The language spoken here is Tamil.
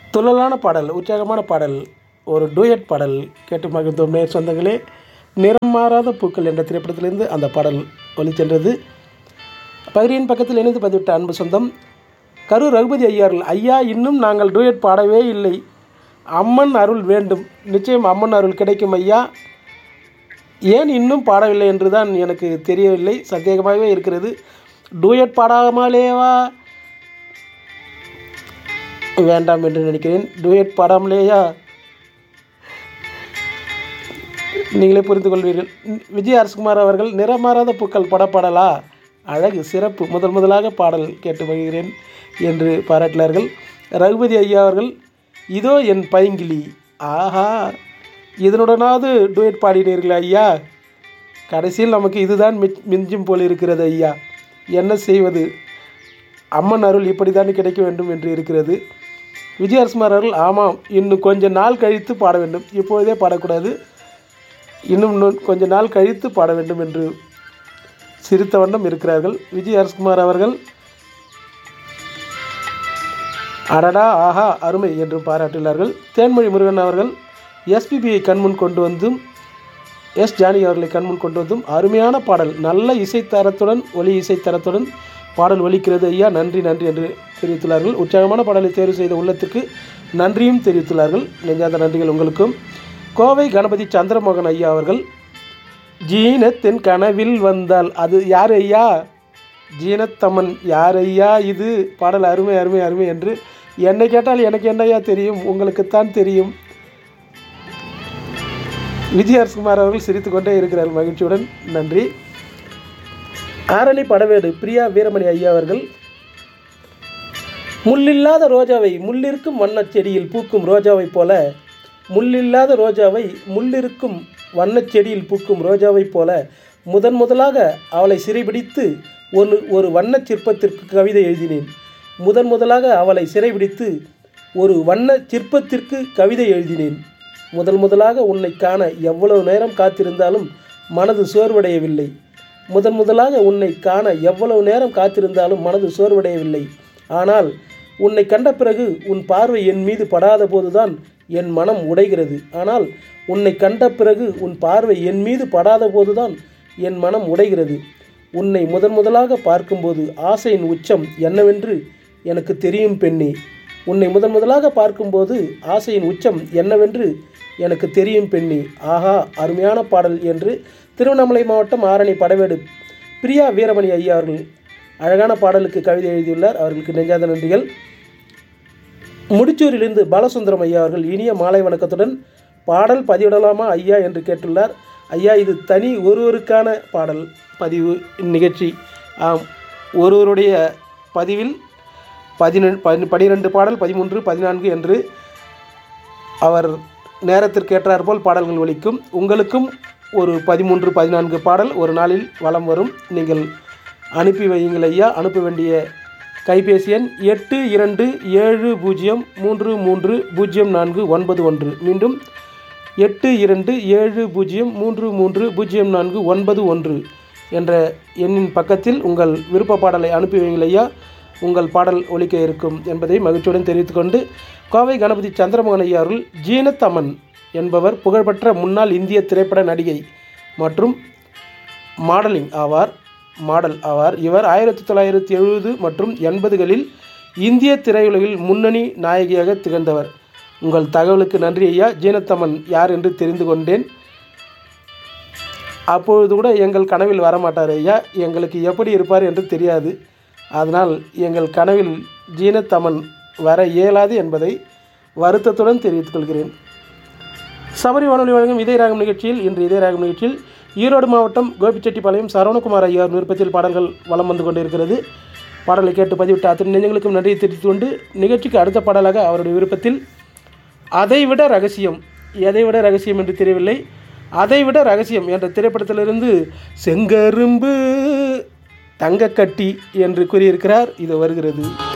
துள்ளலான பாடல் உற்சாகமான பாடல் ஒரு டூயட் பாடல் கேட்டு மகிழ்ந்தோம் நேர் சொந்தங்களே நிறம் மாறாத பூக்கள் என்ற திரைப்படத்திலிருந்து அந்த பாடல் ஒலிச்சென்றது பகிரியின் பக்கத்தில் இணைந்து பதிவிட்ட அன்பு சொந்தம் கரூர் ரகுபதி ஐயார்கள் ஐயா இன்னும் நாங்கள் டூயட் பாடவே இல்லை அம்மன் அருள் வேண்டும் நிச்சயம் அம்மன் அருள் கிடைக்கும் ஐயா ஏன் இன்னும் பாடவில்லை என்று தான் எனக்கு தெரியவில்லை சந்தேகமாகவே இருக்கிறது டூயட் பாடாமலேவா வேண்டாம் என்று நினைக்கிறேன் டூயட் பாடாமலேயா நீங்களே புரிந்து கொள்வீர்கள் விஜய் அரசுகுமார் அவர்கள் நிறமாறாத பூக்கள் படப்பாடலா அழகு சிறப்பு முதல் முதலாக பாடல் கேட்டு வருகிறேன் என்று பாராட்டினார்கள் ரகுபதி ஐயா அவர்கள் இதோ என் பைங்கிலி ஆஹா இதனுடனாவது டூயட் பாடினீர்கள் ஐயா கடைசியில் நமக்கு இதுதான் மிச் மிஞ்சும் போல் இருக்கிறது ஐயா என்ன செய்வது அம்மன் அருள் இப்படி தான் கிடைக்க வேண்டும் என்று இருக்கிறது விஜயரசுமார் அவர்கள் ஆமாம் இன்னும் கொஞ்ச நாள் கழித்து பாட வேண்டும் இப்பொழுதே பாடக்கூடாது இன்னும் இன்னும் கொஞ்ச நாள் கழித்து பாட வேண்டும் என்று சிரித்த வண்ணம் இருக்கிறார்கள் விஜய் அரசுகுமார் அவர்கள் அடடா ஆஹா அருமை என்று பாராட்டினார்கள் தேன்மொழி முருகன் அவர்கள் எஸ்பிபியை கண்முன் கொண்டு வந்தும் எஸ் ஜானகி அவர்களை கண்முன் கொண்டு வந்தும் அருமையான பாடல் நல்ல இசைத்தரத்துடன் ஒலி இசைத்தரத்துடன் பாடல் ஒலிக்கிறது ஐயா நன்றி நன்றி என்று தெரிவித்துள்ளார்கள் உற்சாகமான பாடலை தேர்வு செய்த உள்ளத்திற்கு நன்றியும் தெரிவித்துள்ளார்கள் நெஞ்சாத நன்றிகள் உங்களுக்கும் கோவை கணபதி சந்திரமோகன் ஐயா அவர்கள் ஜீனத்தின் கனவில் வந்தால் அது யார் ஐயா ஜீனத்தம்மன் யார் ஐயா இது பாடல் அருமை அருமை அருமை என்று என்னை கேட்டால் எனக்கு என்னையா தெரியும் உங்களுக்குத்தான் தெரியும் விஜய் அரசுகுமார் அவர்கள் சிரித்து கொண்டே இருக்கிறார் மகிழ்ச்சியுடன் நன்றி ஆரணி படவேடு பிரியா வீரமணி ஐயா அவர்கள் முள்ளில்லாத ரோஜாவை முள்ளிருக்கும் வண்ணச் செடியில் பூக்கும் ரோஜாவைப் போல முள்ளில்லாத ரோஜாவை முள்ளிருக்கும் வண்ணச் செடியில் பூக்கும் ரோஜாவைப் போல முதன் முதலாக அவளை சிறைபிடித்து ஒரு ஒரு வண்ணச் சிற்பத்திற்கு கவிதை எழுதினேன் முதன் முதலாக அவளை சிறைபிடித்து ஒரு வண்ண சிற்பத்திற்கு கவிதை எழுதினேன் முதல் முதலாக உன்னை காண எவ்வளவு நேரம் காத்திருந்தாலும் மனது சோர்வடையவில்லை முதன் முதலாக உன்னை காண எவ்வளவு நேரம் காத்திருந்தாலும் மனது சோர்வடையவில்லை ஆனால் உன்னை கண்ட பிறகு உன் பார்வை என் மீது படாத போதுதான் என் மனம் உடைகிறது ஆனால் உன்னை கண்ட பிறகு உன் பார்வை என் மீது படாத போதுதான் என் மனம் உடைகிறது உன்னை முதன் முதலாக பார்க்கும்போது ஆசையின் உச்சம் என்னவென்று எனக்கு தெரியும் பெண்ணே உன்னை முதன் முதலாக பார்க்கும்போது ஆசையின் உச்சம் என்னவென்று எனக்கு தெரியும் பெண்ணி ஆஹா அருமையான பாடல் என்று திருவண்ணாமலை மாவட்டம் ஆரணி படவேடு பிரியா வீரமணி ஐயா அவர்கள் அழகான பாடலுக்கு கவிதை எழுதியுள்ளார் அவர்களுக்கு நெஞ்சாத நன்றிகள் முடிச்சூரிலிருந்து பாலசுந்தரம் ஐயா அவர்கள் இனிய மாலை வணக்கத்துடன் பாடல் பதிவிடலாமா ஐயா என்று கேட்டுள்ளார் ஐயா இது தனி ஒருவருக்கான பாடல் பதிவு நிகழ்ச்சி ஆம் ஒருவருடைய பதிவில் பதினெண்டு பதி பனிரெண்டு பாடல் பதிமூன்று பதினான்கு என்று அவர் நேரத்திற்கு ஏற்றாற்போல் பாடல்கள் ஒலிக்கும் உங்களுக்கும் ஒரு பதிமூன்று பதினான்கு பாடல் ஒரு நாளில் வலம் வரும் நீங்கள் அனுப்பி வையுங்கள் ஐயா அனுப்ப வேண்டிய கைபேசி எண் எட்டு இரண்டு ஏழு பூஜ்ஜியம் மூன்று மூன்று பூஜ்ஜியம் நான்கு ஒன்பது ஒன்று மீண்டும் எட்டு இரண்டு ஏழு பூஜ்ஜியம் மூன்று மூன்று பூஜ்ஜியம் நான்கு ஒன்பது ஒன்று என்ற எண்ணின் பக்கத்தில் உங்கள் விருப்ப பாடலை அனுப்பி வையுங்கள் ஐயா உங்கள் பாடல் ஒலிக்க இருக்கும் என்பதை மகிழ்ச்சியுடன் தெரிவித்துக்கொண்டு கோவை கணபதி சந்திரமோகன் ஐயா அவர்கள் ஜீனத் அமன் என்பவர் புகழ்பெற்ற முன்னாள் இந்திய திரைப்பட நடிகை மற்றும் மாடலிங் ஆவார் மாடல் ஆவார் இவர் ஆயிரத்தி தொள்ளாயிரத்தி எழுபது மற்றும் எண்பதுகளில் இந்திய திரையுலகில் முன்னணி நாயகியாக திகழ்ந்தவர் உங்கள் தகவலுக்கு நன்றி ஐயா ஜீனத்தம்மன் யார் என்று தெரிந்து கொண்டேன் அப்பொழுது கூட எங்கள் கனவில் வரமாட்டார் ஐயா எங்களுக்கு எப்படி இருப்பார் என்று தெரியாது அதனால் எங்கள் கனவில் ஜீனத்தமன் வர இயலாது என்பதை வருத்தத்துடன் தெரிவித்துக் கொள்கிறேன் சபரி வானொலி வழங்கும் இதய ராகம் நிகழ்ச்சியில் இன்று இதய ராகம் நிகழ்ச்சியில் ஈரோடு மாவட்டம் கோபிச்செட்டிப்பாளையம் சரவணகுமார் ஐயா விருப்பத்தில் பாடல்கள் வலம் வந்து கொண்டிருக்கிறது பாடலை கேட்டு பதிவிட்ட அத்தனை நெஞ்சங்களுக்கும் நன்றியை தெரிவித்துக் கொண்டு நிகழ்ச்சிக்கு அடுத்த பாடலாக அவருடைய விருப்பத்தில் அதைவிட ரகசியம் எதைவிட ரகசியம் என்று தெரியவில்லை அதைவிட ரகசியம் என்ற திரைப்படத்திலிருந்து செங்கரும்பு தங்கக்கட்டி என்று கூறியிருக்கிறார் இது வருகிறது